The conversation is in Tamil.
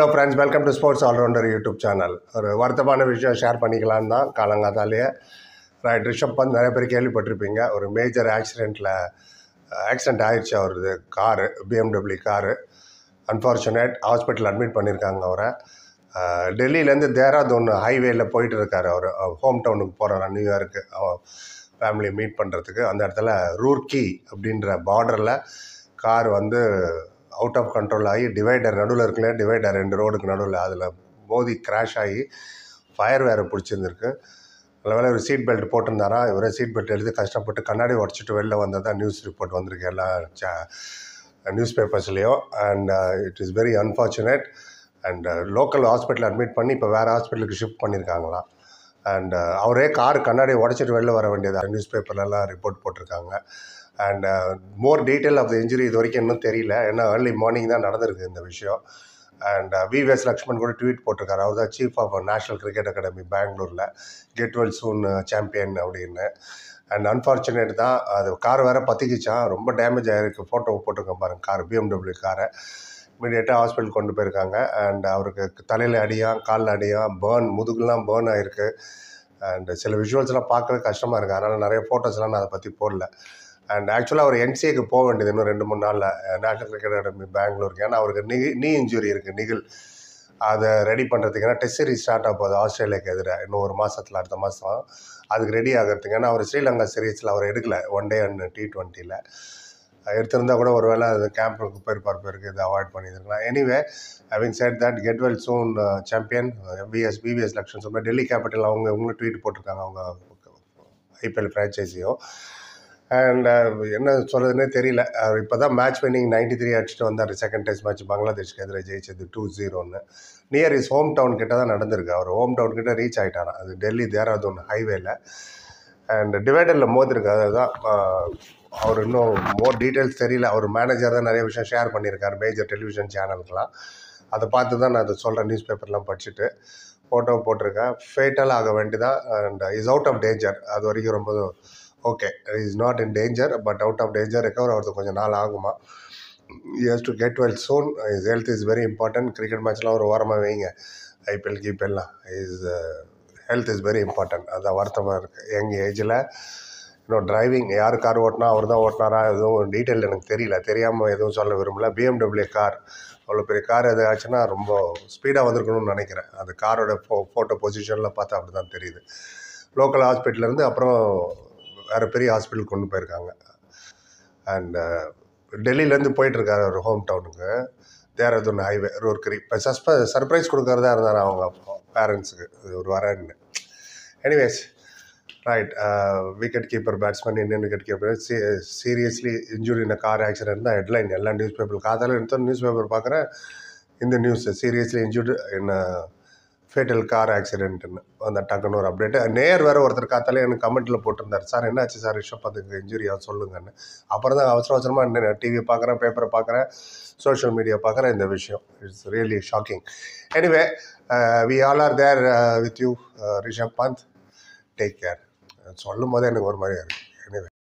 hello friends welcome to sports all rounder YouTube channel ஒரு வருத்தமான விஷயம் ஷேர் பண்ணிக்கலான்னு தான் காலங்காத்தாலேயே ரைட் ரிஷப் பந்த் நிறைய பேர் கேள்விப்பட்டிருப்பீங்க ஒரு மேஜர் ஆக்சிடெண்ட்டில் ஆக்சிடெண்ட் ஆயிடுச்சு அவரது car BMW car unfortunate hospital admit பண்ணியிருக்காங்க அவரை அஹ், டெல்லியிலேருந்து தேராதூன் ஹைவேல போயிட்டு இருக்காரு அவர் ஹோம் டவுனுக்கு போகிறார் நியூயார்க்கு ஃபேமிலியை மீட் பண்ணுறதுக்கு அந்த இடத்துல ரூர்கி அப்படின்ற பார்டரில் கார் வந்து அவுட் ஆஃப் கண்ட்ரோல் ஆகி டிவைடர் நடுவில் இருக்குல்ல டிவைடர் ரெண்டு ரோடுக்கு நடுவில் அதில் மோதி கிராஷ் ஆகி ஃபயர் வேறு பிடிச்சிருந்துருக்கு நல்ல வேளை ஒரு சீட் பெல்ட் போட்டிருந்தாரா இவரே சீட் பெல்ட் எடுத்து கஷ்டப்பட்டு கண்ணாடி உடச்சிட்டு வெளில வந்ததா நியூஸ் ரிப்போர்ட் வந்திருக்கு எல்லா நியூஸ் பேப்பர்ஸ்லேயும் and it is very unfortunate and local hospital admit பண்ணி இப்போ வேறு ஹாஸ்பிட்டலுக்கு ஷிஃப்ட் பண்ணியிருக்காங்களாம் அண்ட் அவரே கார் கண்ணாடி உடச்சிட்டு வெளில வர வேண்டியது நியூஸ் பேப்பர்லலாம் ரிப்போர்ட் போட்டிருக்காங்க and more detail of the injury இது வரைக்கும் இன்னும் தெரியல ஏன்னா ஏர்லி மார்னிங் தான் நடந்திருக்கு இந்த விஷயம் அண்ட் விவிஎஸ் லக்ஷ்மண் கூட ட்வீட் போட்டிருக்காரு அவர் தான் chief of national cricket academy பெங்களூரில் கெட் வெல் சூன் சாம்பியன் அப்படின்னு அண்ட் அன்ஃபார்ச்சுனேட் தான் அது கார் வேறு பற்றிக்கிச்சான் ரொம்ப டேமேஜ் ஆகிருக்கு ஃபோட்டோ போட்டிருக்கேன் பாருங்க கார் பிஎம்டபிள்யூ காரை இமீடியட்டாக ஹாஸ்பிட்டல் கொண்டு போயிருக்காங்க அண்ட் அவருக்கு தலையில் அடியான் காலில் அடியான் பேர்ன் முதுகுலாம் பேர்ன் ஆகிருக்கு அண்ட் சில விஷுவல்ஸ்லாம் பார்க்கவே கஷ்டமாக இருக்குது அதனால் நிறைய ஃபோட்டோஸ்லாம் நான் அதை பற்றி போடல அண்ட் ஆக்சுவலாக அவர் என்சிஏக்கு போக வேண்டியது இன்னும் ரெண்டு மூணு நாளில் நேஷனல் கிரிக்கெட் அகாடமி பெங்களூருக்கு ஏன்னா அவருக்கு நி நீ இன்ஜுரி இருக்குது நிகில் அதை ரெடி பண்ணுறதுக்கு ஏன்னா டெஸ்ட் சீரிஸ் ஸ்டார்ட் ஆக போகுது ஆஸ்திரேலியாவுக்கு எதிராக இன்னும் ஒரு மாதத்தில் அடுத்த மாதம் அதுக்கு ரெடி ஆகிறதுக்கு ஏன்னா அவர் ஸ்ரீலங்கா சீரீஸில் அவர் எடுக்கல ஒன் டே அண்ட் டி டுவெண்ட்டியில் எடுத்திருந்தா கூட ஒரு வேளை அது கேம்புக்கு போயிருப்பார் பேருக்கு இதை அவாய்ட் பண்ணியிருக்கலாம் anyway having said that get well soon champion VS PVS Laxman சொல்ல டெல்லி கேபிட்டல் அவங்க இவங்களும் ட்வீட் போட்டிருக்காங்க அவங்க ஐபிஎல் ஃப்ரான்ச்சைஸியும் அண்ட் என்ன சொல்கிறதுனே தெரியல அவர் இப்போ தான் மேட்ச் வின்னிங் நைன்டி த்ரீ அடிச்சுட்டு வந்தார் செகண்ட் டெஸ்ட் மேட்ச் பங்களாதேஷ்க்கு எதிராக ஜெயிச்சது டூ ஜீரோன்னு நியர் இஸ் ஹோம் டவுன் கிட்ட தான் நடந்திருக்கு அவர் ஹோம் டவுன் கிட்ட ரீச் ஆகிட்டாராம் அது டெல்லி தேராதூன் ஹைவேல அண்ட் டிவைடரில் மோதிருக்கு அதுதான் ஆஹ், அவர் இன்னும் மோர் டீட்டெயில்ஸ் தெரியல அவர் மேனேஜர் தான் நிறைய விஷயம் ஷேர் பண்ணியிருக்காரு மேஜர் டெலிவிஷன் சேனலுக்கெலாம் அதை பார்த்து தான் நான் அதை சொல்கிறேன் நியூஸ் பேப்பர்லாம் படிச்சுட்டு ஃபோட்டோ போட்டிருக்கேன் ஃபேட்டல் ஆக வேண்டியதான் and is out of danger அது வரைக்கும் ரொம்ப okay is not in danger but out of danger recover ஆகிறது கொஞ்சம் நாள் ஆகுமா years to get well soon is health is very important cricket மேட்ச்லாம் ஒரு ஓரமாக வைங்க ஐபிஎல் கீப்பிஎல்லாம் is health is very important அதான் வருத்தமாக இருக்குது எங்கள் ஏஜில் இன்னும் டிரைவிங் யார் கார் ஓட்டினா அவர் தான் ஓட்டினாரா எதுவும் டீட்டெயில் எனக்கு தெரியல தெரியாமல் எதுவும் சொல்ல விரும்பல பிஎம்டபிள்யூ கார் அவ்வளோ பெரிய கார் எது ஆச்சுன்னா ரொம்ப ஸ்பீடாக வந்திருக்கணும்னு நினைக்கிறேன் அது காரோட ஃபோ ஃபோட்டோ பொசிஷனில் பார்த்தா அப்படி தான் தெரியுது லோக்கல் ஹாஸ்பிட்டல்லேருந்து அப்புறம் வேறு பெரிய ஹாஸ்பிட்டல் கொண்டு போயிருக்காங்க அண்ட் டெல்லியிலேருந்து போயிட்டுருக்காரு ஒரு ஹோம் டவுனுக்கு தேரதூன் ஹைவே ரூர்கரி இப்போ சஸ்ப சர்ப்ரைஸ் கொடுக்கறதா இருந்தார் அவங்க பேரண்ட்ஸுக்கு ஒரு வரேன்னு anyways right wicket keeper batsman Indian wicket keeper seriously injury இந்த கார் ஆக்சிடென்ட் தான் ஹெட்லைன் எல்லா நியூஸ் பேப்பர் காதால எடுத்து நியூஸ் பேப்பர் பார்க்குறேன் இந்த நியூஸ் சீரியஸ்லி இன்ஜூர்டு என்ன ஃபேட்டல் கார் ஆக்சிடென்ட்னு அந்த டக்குன்னு ஒரு அப்டேட் நேர் வேறு ஒருத்தர் காத்தாலே எனக்கு கமெண்ட்டில் போட்டிருந்தார் சார் என்னாச்சு சார் ரிஷப் அதுக்கு இன்ஜுரியா சொல்லுங்கன்னு அப்புறம் தான் அவசர அவசரமாக டிவி பார்க்குறேன் பேப்பரை பார்க்குறேன் சோஷியல் மீடியா பார்க்குறேன் இந்த விஷயம் it's really shocking anyway we all are there with you Rishabh Pant take care சொல்லும் போதே எனக்கு ஒரு மாதிரியா இருக்குது